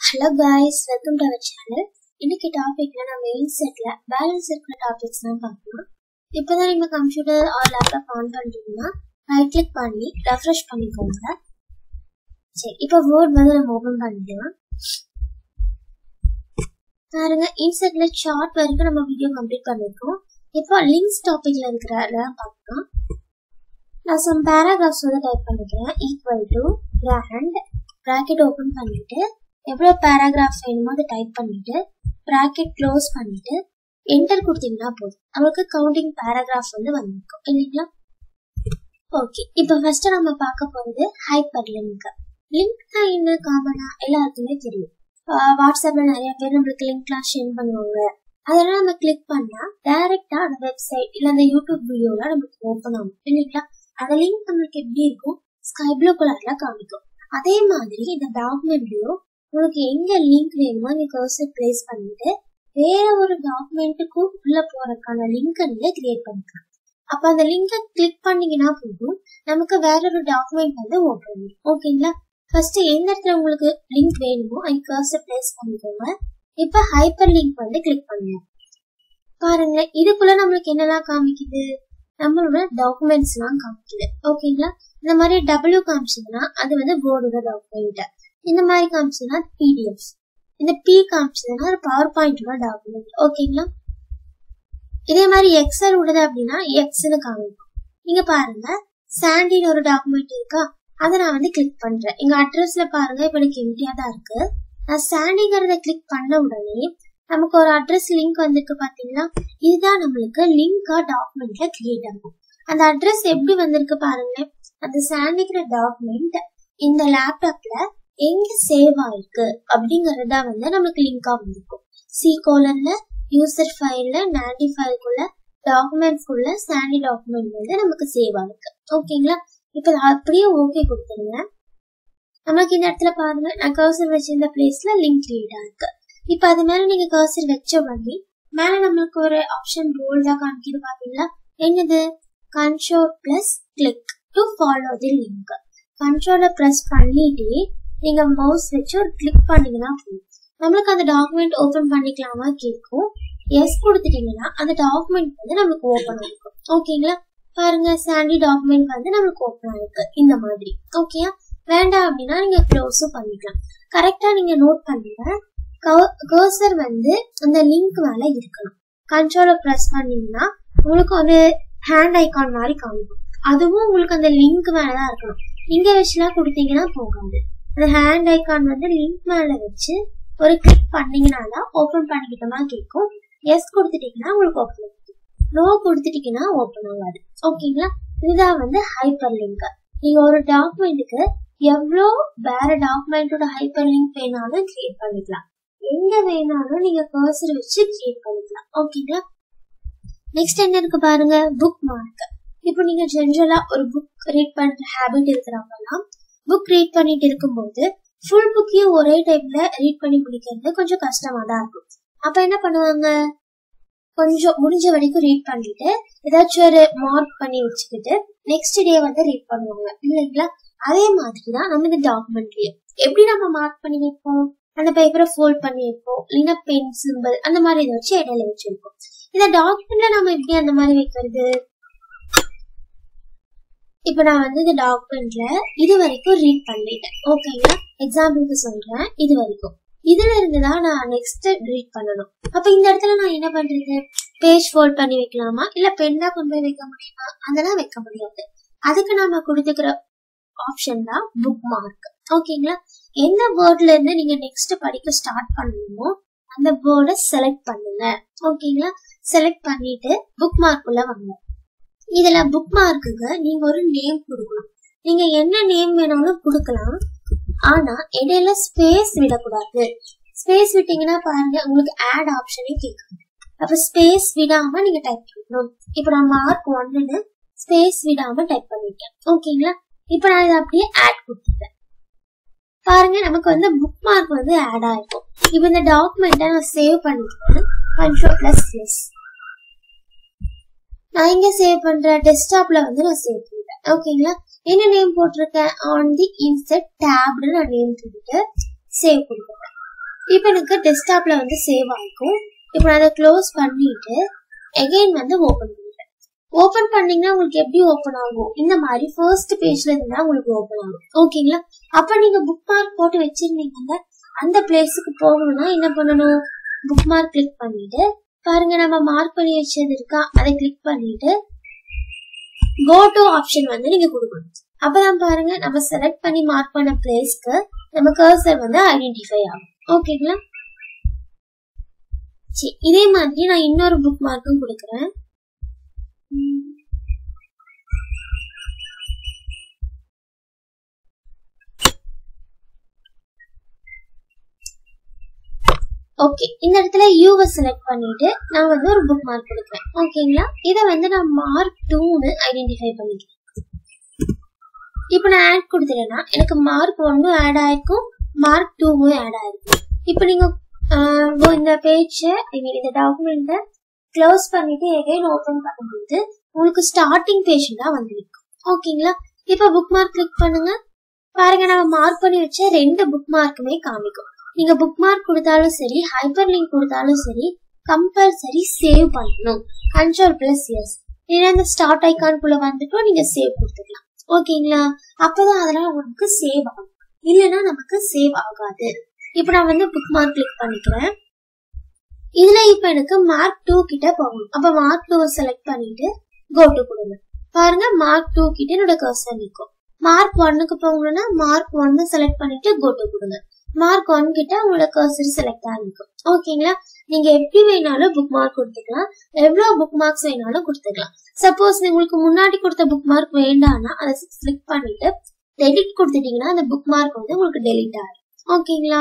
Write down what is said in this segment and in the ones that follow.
hello guys welcome to our channel இன்னைக்கு டாபிக்ல நம்ம இன்செட்ல பேலன்ஸ் இருக்கிற டாபிக்ஸ் தான் பார்க்கலாம் இப்போதான் நீங்க கம்ப்யூட்டர் ஆர் லேப்டாப் ஆன் பண்றீங்கன்னா ரைட் கிளிக் பண்ணி ரெஃப்ரெஷ் பண்ணிக்கோங்க சரி இப்போ வேர்ட் வந்து நம்ம ஓபன் பண்ணிக்கலாம் பாருங்க இன்செட்ல சார்ட் வரைக்கும் நம்ம வீடியோ கம்ப்ளீட் பண்ணிருக்கோம் இப்போ லிங்க்ஸ் டாபிக்ல இருக்கிறதெல்லாம் பார்க்கலாம் நான் சம் பேராகிராஃப்ஸ் வந்து டைப் பண்ணிக்கிறேன் equal to grand bracket open பண்ணிட்டு எவ்வளோ பேராகிராஃப்ஸ் வேணுமோ அதை டைப் பண்ணிட்டு ப்ராக்கெட் க்ளோஸ் பண்ணிட்டு என்டர் கொடுத்தீங்கன்னா போதும் நமக்கு கவுண்டிங் பேராகிராஃப் வந்து வந்திருக்கும் இல்லைங்களா ஓகே இப்போ ஃபர்ஸ்ட் நம்ம பார்க்க போறது ஹைப்பர் லிங்க் லிங்க்னா என்ன காமனா எல்லாருக்குமே தெரியும் வாட்ஸ்அப்ல நிறைய பேர் நம்மளுக்கு லிங்க்லாம் ஷேர் பண்ணுவாங்க அதெல்லாம் நம்ம கிளிக் பண்ணா டைரக்டா அந்த வெப்சைட் இல்ல அந்த யூடியூப் வீடியோல நமக்கு ஓப்பன் ஆகும் இல்லைங்களா அந்த லிங்க் நம்மளுக்கு எப்படி இருக்கும் ஸ்கை ப்ளூ கலர்ல காமிக்கும் அதே மாதிரி இந்த டாக்குமெண்ட்லயும் உங்களுக்கு எங்க லிங்க் வேணுமோ நீங்க கர்சர் பிளேஸ் பண்ணிட்டு வேற ஒரு டாக்குமெண்ட்டுக்கும் உள்ள போறதுக்கான லிங்கை நீங்க கிரியேட் பண்ணிக்கலாம் அப்ப அந்த லிங்கை கிளிக் பண்ணீங்கன்னா போதும் நமக்கு வேற ஒரு டாக்குமெண்ட் வந்து ஓப்பன் ஆகும் ஓகேங்களா ஃபர்ஸ்ட் எந்த இடத்துல உங்களுக்கு லிங்க் வேணுமோ அங்க கர்சர் பிளேஸ் பண்ணிக்கோங்க இப்ப ஹைப்பர் லிங்க் வந்து கிளிக் பண்ணுங்க பாருங்க இதுக்குள்ள நம்மளுக்கு என்னெல்லாம் காமிக்குது நம்மளோட டாக்குமெண்ட்ஸ் எல்லாம் காமிக்குது ஓகேங்களா இந்த மாதிரி டபிள்யூ காமிச்சதுன்னா அது வந்து போர்டோட டாக்குமெண்ட் இந்த மாதிரி காமிச்சதுன்னா பிடிஎஃப் இந்த பி காமிச்சதுன்னா ஒரு பவர் பாயிண்டோட டாக்குமெண்ட் ஓகேங்களா இதே மாதிரி எக்ஸல் விடுது அப்படின்னா எக்ஸ்னு காமிக்கும் நீங்க பாருங்க சாண்டின்னு ஒரு டாக்குமெண்ட் இருக்கா அதை நான் வந்து கிளிக் பண்றேன் எங்க அட்ரஸ்ல பாருங்க இப்ப எனக்கு எம்டியா தான் இருக்கு நான் சாண்டிங்கிறத கிளிக் பண்ண உடனே நமக்கு ஒரு அட்ரஸ் லிங்க் வந்திருக்கு பாத்தீங்களா இதுதான் நம்மளுக்கு லிங்கா டாக்குமெண்ட்ல கிரியேட் ஆகும் அந்த அட்ரஸ் எப்படி வந்திருக்கு பாருங்க அந்த சாண்டிங்கிற டாக்குமெண்ட் இந்த லேப்டாப்ல எங்க சேவ் ஆயிருக்கு அப்படிங்கறதா வந்து நமக்கு லிங்கா வந்திருக்கும் சி கோலன்ல யூசர் ஃபைல்ல நாண்டி ஃபைல்குள்ள டாக்குமெண்ட்ஸ்குள்ள சாண்டி டாக்குமெண்ட் வந்து நமக்கு சேவ் ஆயிருக்கு ஓகேங்களா இப்ப அப்படியே ஓகே கொடுத்துருங்க நமக்கு இந்த இடத்துல பாருங்க நான் கர்சர் வச்சிருந்த பிளேஸ்ல லிங்க் கிரியேட் ஆயிருக்கு இப்ப அது மேல நீங்க கர்சர் வச்ச உடனே மேல நம்மளுக்கு ஒரு ஆப்ஷன் போல்டா காமிக்குது பாத்தீங்களா என்னது control plus click to follow the link கண்ட்ரோலை ப்ரெஸ் பண்ணிட்டு நீங்க மவுஸ் வச்சு ஒரு கிளிக் பண்ணீங்கன்னா போதும் நம்மளுக்கு அந்த டாக்குமெண்ட் ஓபன் பண்ணிக்கலாமா கேட்கும் எஸ் கொடுத்துட்டீங்கன்னா அந்த டாக்குமெண்ட் வந்து நம்மளுக்கு ஓபன் ஆகும் ஓகேங்களா பாருங்க சாண்டி டாக்குமெண்ட் வந்து நம்மளுக்கு ஓபன் ஆயிருக்கு இந்த மாதிரி ஓகேயா வேண்டாம் அப்படின்னா நீங்க க்ளோஸும் பண்ணிக்கலாம் கரெக்டா நீங்க நோட் பண்ணுங்க கர்சர் வந்து அந்த லிங்க் மேல இருக்கணும் கண்ட்ரோலை ப்ரெஸ் பண்ணீங்கன்னா உங்களுக்கு ஒரு ஹேண்ட் ஐகான் மாதிரி காமிக்கும் அதுவும் உங்களுக்கு அந்த லிங்க் மேலதான் இருக்கணும் இங்க வச்சுலாம் கொடுத்தீங்கன்னா போகாது அந்த ஹேண்ட் ஐகான் வந்து லிங்க் மேல வச்சு ஒரு கிளிக் பண்ணீங்கன்னா தான் ஓபன் பண்ணிக்கிட்டோமா கேட்கும் எஸ் கொடுத்துட்டீங்கன்னா உங்களுக்கு ஓப்பன் ஆகும் நோ கொடுத்துட்டீங்கன்னா ஓப்பன் ஆகாது ஓகேங்களா இதுதான் வந்து ஹைப்பர் லிங்க் நீங்க ஒரு டாக்குமெண்ட்டுக்கு எவ்வளோ வேற டாக்குமெண்டோட ஹைப்பர் லிங்க் வேணாலும் கிரியேட் பண்ணிக்கலாம் எங்க வேணாலும் நீங்க கர்சர் வச்சு கிரியேட் பண்ணிக்கலாம் ஓகேங்களா நெக்ஸ்ட் என்ன இருக்கு பாருங்க புக் மார்க் இப்போ நீங்க ஜென்ரலா ஒரு புக் ரீட் பண்ற ஹேபிட் இருக்கிறவங்கலாம் புக் ரீட் பண்ணிட்டு இருக்கும்போது ஃபுல் புக்கையும் ஒரே டைம்ல ரீட் பண்ணி முடிக்கிறது கொஞ்சம் கஷ்டமா தான் இருக்கும் அப்ப என்ன பண்ணுவாங்க கொஞ்சம் முடிஞ்ச வரைக்கும் ரீட் பண்ணிட்டு ஏதாச்சும் ஒரு மார்க் பண்ணி வச்சுக்கிட்டு நெக்ஸ்ட் டே வந்து ரீட் பண்ணுவாங்க இல்லைங்களா அதே மாதிரி தான் நம்ம இந்த டாக்குமெண்ட்லயும் எப்படி நம்ம மார்க் பண்ணி வைப்போம் அந்த பேப்பரை ஃபோல்ட் பண்ணி வைப்போம் இல்லைன்னா பென் சிம்பிள் அந்த மாதிரி இதை வச்சு இடையில வச்சிருப்போம் இந்த டாக்குமெண்ட்ல நம்ம எப்படி அந்த மாதிரி வைக்கிறது இப்ப நான் வந்து இந்த டாக்குமெண்ட்ல இது வரைக்கும் ரீட் பண்ணிட்டேன் ஓகேங்களா எக்ஸாம்பிளுக்கு சொல்றேன் இது வரைக்கும் இதுல இருந்து தான் நான் நெக்ஸ்ட் ரீட் பண்ணணும் அப்ப இந்த இடத்துல நான் என்ன பண்றது பேஜ் ஃபோல்ட் பண்ணி வைக்கலாமா இல்ல பென்னா கொண்டு போய் வைக்க முடியுமா அதெல்லாம் வைக்க முடியாது அதுக்கு நாம கொடுத்துக்கிற ஆப்ஷன் தான் புக் மார்க் ஓகேங்களா எந்த வேர்ட்ல இருந்து நீங்க நெக்ஸ்ட் படிக்க ஸ்டார்ட் பண்ணணுமோ அந்த வேர்டை செலக்ட் பண்ணுங்க ஓகேங்களா செலக்ட் பண்ணிட்டு புக் மார்க் உள்ள வாங்க இதுல புக் மார்க்குக்கு நீங்க ஒரு நேம் கொடுக்கணும் நீங்க என்ன நேம் வேணாலும் கொடுக்கலாம் ஆனா இடையில ஸ்பேஸ் விடக்கூடாது ஸ்பேஸ் விட்டீங்கன்னா பாருங்க உங்களுக்கு ஆட் ஆப்ஷனே கேட்கும் அப்ப ஸ்பேஸ் விடாம நீங்க டைப் பண்ணணும் இப்ப நான் மார்க் ஒன்னு ஸ்பேஸ் விடாம டைப் பண்ணிட்டேன் ஓகேங்களா இப்ப நான் இதை அப்படியே ஆட் கொடுத்துட்டேன் பாருங்க நமக்கு வந்து புக் மார்க் வந்து ஆட் ஆயிருக்கும் இப்ப இந்த டாக்குமெண்ட்டை நான் சேவ் பண்ணிக்கிறேன் கண்ட்ரோல் பிளஸ் பிளஸ் நான் இங்க சேவ் பண்றேன் டெஸ்க்டாப்ல வந்து நான் சேவ் பண்ணிட்டேன் ஓகேங்களா என்ன நேம் போட்டிருக்கேன் ஆன் தி இன்செட் டேப்னு நான் நேம் கொடுத்துட்டு சேவ் கொடுக்குறேன் இப்போ எனக்கு டெஸ்க்டாப்ல வந்து சேவ் ஆகும் இப்போ நான் அதை க்ளோஸ் பண்ணிட்டு எகைன் வந்து ஓப்பன் பண்ணிட்டேன் ஓப்பன் பண்ணீங்கன்னா உங்களுக்கு எப்படி ஓப்பன் ஆகும் இந்த மாதிரி ஃபர்ஸ்ட் பேஜ்ல இருந்தா உங்களுக்கு ஓப்பன் ஆகும் ஓகேங்களா அப்ப நீங்க புக் மார்க் போட்டு வச்சிருந்தீங்கல்ல அந்த பிளேஸுக்கு போகணும்னா என்ன பண்ணணும் புக் மார்க் கிளிக் பண்ணிட்டு பாருங்க நம்ம மார்க் பண்ணி வச்சது இருக்கா அதை கிளிக் பண்ணிட்டு கோ டு ஆப்ஷன் வந்து நீங்க கொடுக்கணும் அப்பதான் பாருங்க நம்ம செலக்ட் பண்ணி மார்க் பண்ண பிளேஸ்க்கு நம்ம கர்சர் வந்து ஐடென்டிஃபை ஆகும் ஓகேங்களா சரி இதே மாதிரி நான் இன்னொரு புக் மார்க்கும் கொடுக்குறேன் ஓகே இந்த இடத்துல யூவை செலக்ட் பண்ணிட்டு நான் வந்து ஒரு புக் மார்க் கொடுக்குறேன் ஓகேங்களா இதை வந்து நான் மார்க் டூன்னு ஐடென்டிஃபை பண்ணிக்கிறேன் இப்போ நான் ஆட் கொடுத்துட்டேன்னா எனக்கு மார்க் ஒன்னும் ஆட் ஆயிருக்கும் மார்க் டூவும் ஆட் ஆயிருக்கும் இப்போ நீங்க ஆஹ் இந்த பேஜை இந்த டாக்குமெண்ட்டை க்ளோஸ் பண்ணிட்டு எகைன் ஓபன் பண்ணும்போது உங்களுக்கு ஸ்டார்டிங் பேஜ் தான் வந்திருக்கும் ஓகேங்களா இப்போ புக் மார்க் கிளிக் பண்ணுங்க பாருங்க நம்ம மார்க் பண்ணி வச்ச ரெண்டு புக் மார்க்குமே காமிக்கும் நீங்க புக் மார்க் கொடுத்தாலும் சரி ஹைப்பர் லிங்க் கொடுத்தாலும் சரி கம்பல்சரி சேவ் பண்ணணும் கண்ட்ரோல் பிளஸ் எஸ் இல்லைன்னா இந்த ஸ்டார்ட் ஐக்கான்குள்ள வந்துட்டும் நீங்க சேவ் கொடுத்துக்கலாம் ஓகேங்களா அப்பதான் அதெல்லாம் உங்களுக்கு சேவ் ஆகும் இல்லைன்னா நமக்கு சேவ் ஆகாது இப்போ நான் வந்து புக் மார்க் கிளிக் பண்ணிக்கிறேன் இதுல இப்ப எனக்கு மார்க் டூ கிட்ட போகணும் அப்ப மார்க் டூ செலக்ட் பண்ணிட்டு கோ டு கொடுங்க பாருங்க மார்க் டூ கிட்ட என்னோட கர்சர் நிற்கும் மார்க் ஒன்னுக்கு போகணும்னா மார்க் ஒன்னு செலக்ட் பண்ணிட்டு கோ டு கொடுங்க மார்க் ஒன் கிட்ட உங்களோட கர்சர் செலக்ட் ஆகிருக்கும் ஓகேங்களா நீங்க எப்படி வேணாலும் புக் மார்க் கொடுத்துக்கலாம் எவ்வளவு புக் மார்க்ஸ் வேணாலும் கொடுத்துக்கலாம் சப்போஸ் உங்களுக்கு முன்னாடி கொடுத்த புக் மார்க் வேண்டாம்னா அதை கிளிக் பண்ணிட்டு டெலிட் கொடுத்துட்டீங்கன்னா அந்த புக் மார்க் வந்து உங்களுக்கு டெலிட் ஆகும் ஓகேங்களா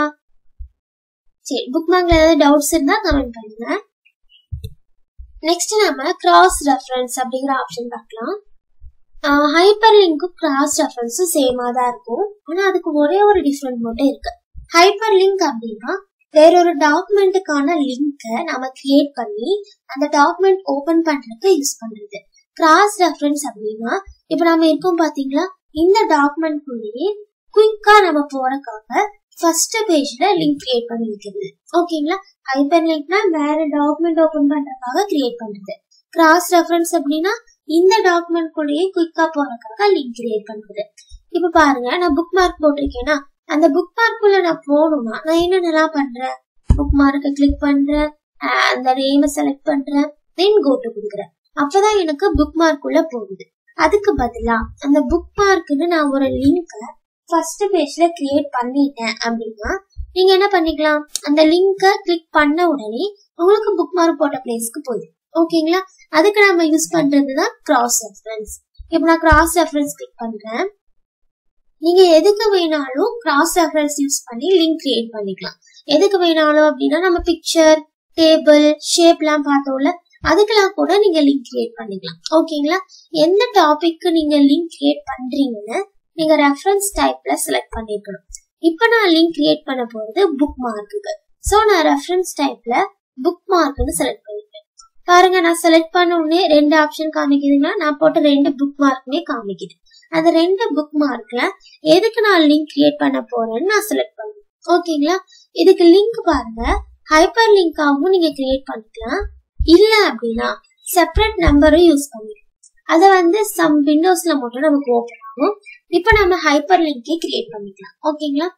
சரி புக் மார்க்ல ஏதாவது டவுட்ஸ் இருந்தா கமெண்ட் பண்ணுங்க நெக்ஸ்ட் நம்ம கிராஸ் ரெஃபரன்ஸ் அப்படிங்கிற ஆப்ஷன் பார்க்கலாம் ஹைப்பர் லிங்க்கும் கிராஸ் ரெஃபரன்ஸும் சேமா தான் இருக்கும் ஆனா அதுக்கு ஒரே ஒரு டிஃப்ரெண்ட் மட்டும் இருக்கு ஹைப்பர் லிங்க் அப்படின்னா வேறொரு டாக்குமெண்ட்டுக்கான லிங்கை நம்ம கிரியேட் பண்ணி அந்த டாக்குமெண்ட் ஓபன் பண்றதுக்கு யூஸ் பண்றது கிராஸ் ரெஃபரன்ஸ் அப்படின்னா இப்ப நம்ம இருக்கோம் பாத்தீங்களா இந்த டாக்குமெண்ட்குள்ளேயே குயிக்கா நம்ம போறதுக்காக ஃபர்ஸ்ட் பேஜ்ல லிங்க் கிரியேட் பண்ணி வைக்கிறது ஓகேங்களா ஹைப்பர் லிங்க்னா வேற டாக்குமெண்ட் ஓபன் பண்றதுக்காக கிரியேட் பண்றது கிராஸ் ரெஃபரன்ஸ் அப்படின்னா இந்த டாக்குமெண்ட் கூடயே குயிக்கா போறதுக்காக லிங்க் கிரியேட் பண்றது இப்ப பாருங்க நான் புக் மார்க் போட்டிருக்கேன்னா அந்த புக் மார்க்குள்ள நான் போகணும்னா நான் என்னென்னலாம் பண்றேன் புக் மார்க்கை கிளிக் பண்றேன் அந்த நேமை செலக்ட் பண்றேன் தென் கோட்டு கொடுக்குறேன் அப்பதான் எனக்கு புக் மார்க் உள்ள போகுது அதுக்கு பதிலா அந்த புக் மார்க்குன்னு நான் ஒரு லிங்கை ஃபர்ஸ்ட் பேஜ்ல கிரியேட் பண்ணிட்டேன் அப்படின்னா நீங்க என்ன பண்ணிக்கலாம் அந்த லிங்கை கிளிக் பண்ண உடனே உங்களுக்கு புக் மார்க் போட்ட பிளேஸ்க்கு போகுது ஓகேங்களா அதுக்கு நம்ம யூஸ் பண்றது தான் கிராஸ் ரெஃபரன்ஸ் இப்போ நான் கிராஸ் ரெஃபரன்ஸ் கிளிக் பண்றேன் நீங்க எதுக்கு வேணாலும் கிராஸ் ரெஃபரன்ஸ் யூஸ் பண்ணி லிங்க் கிரியேட் பண்ணிக்கலாம் எதுக்கு வேணாலும் அப்படின்னா நம்ம பிக்சர் டேபிள் ஷேப்லாம் பார்த்தோம்ல அதுக்கெல்லாம் கூட நீங்க லிங்க் கிரியேட் பண்ணிக்கலாம் ஓகேங்களா எந்த டாபிக்கு நீங்க லிங்க் கிரியேட் பண்றீங்கன்னு நீங்க ரெஃபரன்ஸ் டைப்ல செலக்ட் பண்ணிருக்கணும் இப்போ நான் லிங்க் கிரியேட் பண்ண போறது புக் மார்க்குக்கு ஸோ நான் ரெஃபரன்ஸ் டைப்ல புக் மார்க்னு செலக்ட் பண்ணிருக்கேன் பாருங்க நான் செலக்ட் பண்ண உடனே ரெண்டு ஆப்ஷன் காமிக்குதுன்னா நான் போட்ட ரெண்டு புக் மார்க்குமே காமிக்குது அந்த ரெண்டு புக் மார்க்ல எதுக்கு நான் லிங்க் கிரியேட் பண்ண போறேன்னு நான் செலக்ட் பண்ணுவேன் ஓகேங்களா இதுக்கு லிங்க் பாருங்க ஹைப்பர் லிங்காகவும் நீங்க கிரியேட் பண்ணிக்கலாம் இல்ல அப்படின்னா செப்பரேட் நம்பரும் யூஸ் பண்ணிக்கலாம் அதை வந்து சம் விண்டோஸ்ல மட்டும் நமக்கு ஓப்பன் ஆகும் இப்போ நம்ம ஹைப்பர் லிங்கே கிரியேட் பண்ணிக்கலாம் ஓகேங்களா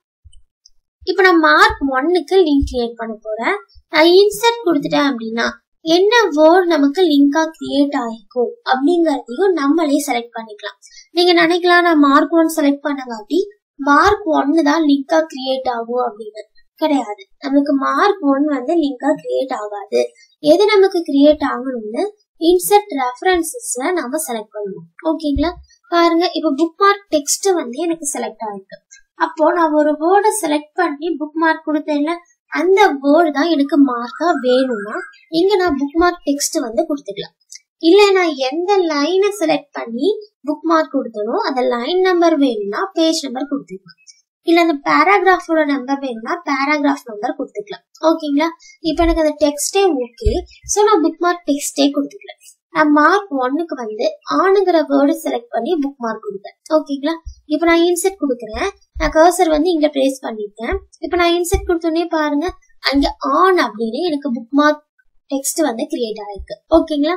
இப்போ நான் மார்க் ஒன்னுக்கு லிங்க் கிரியேட் பண்ண போறேன் நான் இன்சர்ட் கொடுத்துட்டேன் அப்படின்னா என்ன வேர்ட் நமக்கு லிங்கா கிரியேட் ஆயிருக்கும் அப்படிங்கறதையும் நம்மளே செலக்ட் பண்ணிக்கலாம் நீங்க நினைக்கலாம் நான் மார்க் ஒன் செலக்ட் பண்ணங்காட்டி மார்க் ஒன்னு தான் லிங்கா கிரியேட் ஆகும் அப்படின்னு கிடையாது நமக்கு மார்க் ஒன் வந்து லிங்கா கிரியேட் ஆகாது எது நமக்கு கிரியேட் ஆகணும்னு இன்சர்ட் ரெஃபரன்சஸ்ல நம்ம செலக்ட் பண்ணுவோம் ஓகேங்களா பாருங்க இப்போ புக் மார்க் டெக்ஸ்ட் வந்து எனக்கு செலக்ட் ஆயிருக்கு அப்போ நான் ஒரு வேர்டை செலக்ட் பண்ணி புக் மார்க் கொடுத்தேன்ல அந்த வேர்டு தான் எனக்கு மார்க்கா வேணும்னா இங்க நான் புக் மார்க் டெக்ஸ்ட் வந்து கொடுத்துக்கலாம் இல்ல நான் எந்த லைனை செலக்ட் பண்ணி புக் மார்க் கொடுத்தனோ அந்த லைன் நம்பர் வேணும்னா பேஜ் நம்பர் கொடுத்துக்கலாம் இல்ல அந்த பேராகிராஃபோட நம்பர் வேணும்னா பேராகிராஃப் நம்பர் கொடுத்துக்கலாம் ஓகேங்களா இப்போ எனக்கு அந்த டெக்ஸ்டே ஓகே ஸோ நான் புக் மார்க் டெக்ஸ்டே கொடுத்துக்கலாம் நான் மார்க் ஒன்னுக்கு வந்து ஆணுங்கிற வேர்டு செலக்ட் பண்ணி புக் மார்க் கொடுத்தேன் ஓகேங்களா இப்போ நான் இன்செர்ட் கொடுக்குறேன் நான் கர்சர் வந்து இங்க பிளேஸ் பண்ணிட்டேன் இப்போ நான் இன்செர்ட் கொடுத்தோன்னே பாருங்க அங்க ஆன் அப்படின்னு எனக்கு புக் மார்க் டெக்ஸ்ட் வந்து கிரியேட் ஆயிருக்கு ஓகேங்களா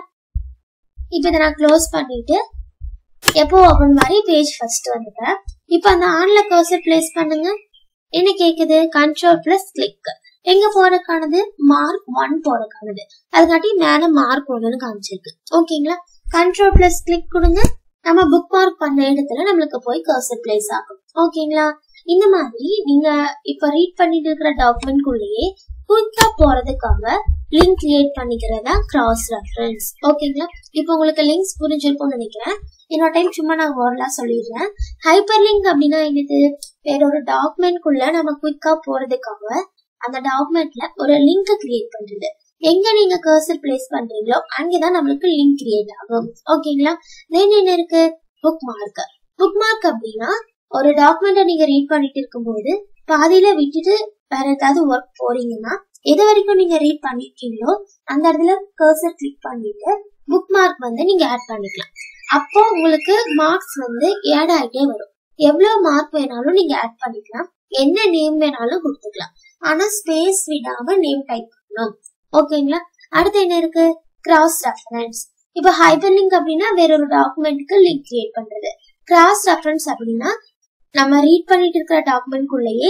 இப்போ இதை நான் க்ளோஸ் பண்ணிட்டு எப்போ ஓபன் மாதிரி பேஜ் ஃபர்ஸ்ட் வந்துட்டேன் இப்போ அந்த ஆன்ல கர்சர் பிளேஸ் பண்ணுங்க என்ன கேக்குது கண்ட்ரோல் பிளஸ் கிளிக் எங்க போறதுக்கானது மார்க் ஒன் போறதுக்கானது அதுக்காட்டி மேல மார்க் ஒன்னு காமிச்சிருக்கு ஓகேங்களா கண்ட்ரோல் பிளஸ் கிளிக் கொடுங்க நம்ம புக் மார்க் பண்ண இடத்துல நம்மளுக்கு போய் கர்சர் பிளேஸ் ஆகும் ஓகேங்களா இந்த மாதிரி நீங்க இப்ப ரீட் பண்ணிட்டு இருக்கிற டாக்குமெண்ட் குள்ளேயே குயிக்கா போறதுக்காக லிங்க் கிரியேட் பண்ணிக்கிறதா கிராஸ் ரெஃபரன்ஸ் ஓகேங்களா இப்போ உங்களுக்கு லிங்க்ஸ் புரிஞ்சிருக்கும்னு நினைக்கிறேன் இன்னொரு டைம் சும்மா நான் ஓரலா சொல்லிடுறேன் ஹைப்பர் லிங்க் அப்படின்னா என்னது வேற ஒரு டாக்குமெண்ட் குள்ள நம்ம குயிக்கா போறதுக்காக அந்த டாக்குமெண்ட்ல ஒரு லிங்க் கிரியேட் பண்றது எங்க நீங்க கர்சர் பிளேஸ் பண்றீங்களோ அங்கதான் நம்மளுக்கு லிங்க் கிரியேட் ஆகும் ஓகேங்களா தென் என்ன இருக்கு புக் மார்க் புக் மார்க் அப்படின்னா ஒரு டாக்குமெண்ட்டை நீங்க ரீட் பண்ணிட்டு இருக்கும்போது பாதியில விட்டுட்டு வேற ஏதாவது ஒர்க் போறீங்கன்னா எது வரைக்கும் நீங்க ரீட் பண்ணிருக்கீங்களோ அந்த இடத்துல கர்சர் கிளிக் பண்ணிட்டு புக் மார்க் வந்து நீங்க ஆட் பண்ணிக்கலாம் அப்போ உங்களுக்கு மார்க்ஸ் வந்து ஆட் ஆகிட்டே வரும் எவ்வளவு மார்க் வேணாலும் நீங்க ஆட் பண்ணிக்கலாம் என்ன நேம் வேணாலும் கொடுத்துக்கலாம் ஆனா ஸ்பேஸ் விடாம நேம் டைப் பண்ணணும் ஓகேங்களா அடுத்து என்ன இருக்கு கிராஸ் ரெஃபரன்ஸ் இப்போ ஹைப்பர் லிங்க் அப்படின்னா வேற ஒரு டாக்குமெண்ட்டுக்கு லிங்க் கிரியேட் பண்றது கிராஸ் ரெஃபரன்ஸ் அப்படின்னா நம்ம ரீட் பண்ணிட்டு இருக்கிற டாக்குமெண்ட்குள்ளேயே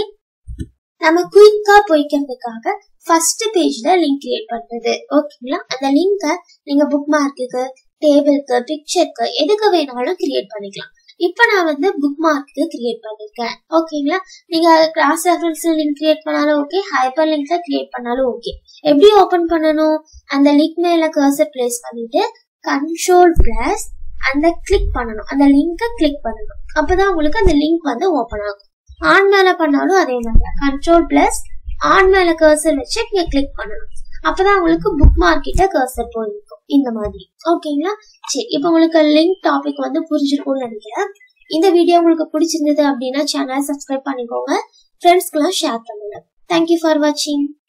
நம்ம குயிக்கா போய்க்கிறதுக்காக ஃபர்ஸ்ட் பேஜ்ல லிங்க் கிரியேட் பண்றது ஓகேங்களா அந்த லிங்கை நீங்க புக் மார்க்குக்கு டேபிளுக்கு பிக்சருக்கு எதுக்கு வேணாலும் கிரியேட் பண்ணிக்கலாம் இப்போ நான் வந்து புக் மார்க்கு கிரியேட் பண்ணிருக்கேன் ஓகேங்களா நீங்க கிராஸ் ரெஃபரன்ஸ் லிங்க் கிரியேட் பண்ணாலும் ஓகே ஹைப்பர் லிங்க்ல கிரியேட் பண்ணாலும் ஓகே எப்படி ஓபன் பண்ணணும் அந்த லிங்க் மேல கர்சர் பிளேஸ் பண்ணிட்டு கண்ட்ரோல் பிளஸ் அந்த கிளிக் பண்ணணும் அந்த லிங்கை கிளிக் பண்ணணும் அப்பதான் உங்களுக்கு அந்த லிங்க் வந்து ஓபன் ஆகும் ஆன் மேல பண்ணாலும் அதே மாதிரி கண்ட்ரோல் பிளஸ் ஆன் மேல கர்சர் வச்சு நீங்க கிளிக் பண்ணணும் அப்பதான் உங்களுக்கு புக் மார்க்கிட்ட கர்சர் போயிருக்கும் இந்த மாதிரி ஓகேங்களா சரி இப்போ உங்களுக்கு லிங்க் டாபிக் வந்து புரிஞ்சிருக்கும்னு நினைக்கிறேன் இந்த வீடியோ உங்களுக்கு பிடிச்சிருந்தது அப்படின்னா சேனலை சப்ஸ்கிரைப் பண்ணிக்கோங்க ஃப்ரெண்ட்ஸ்க்குலாம் ஷேர் பண்ணுங்க தேங்க்யூ ஃபார் வாட்சிங்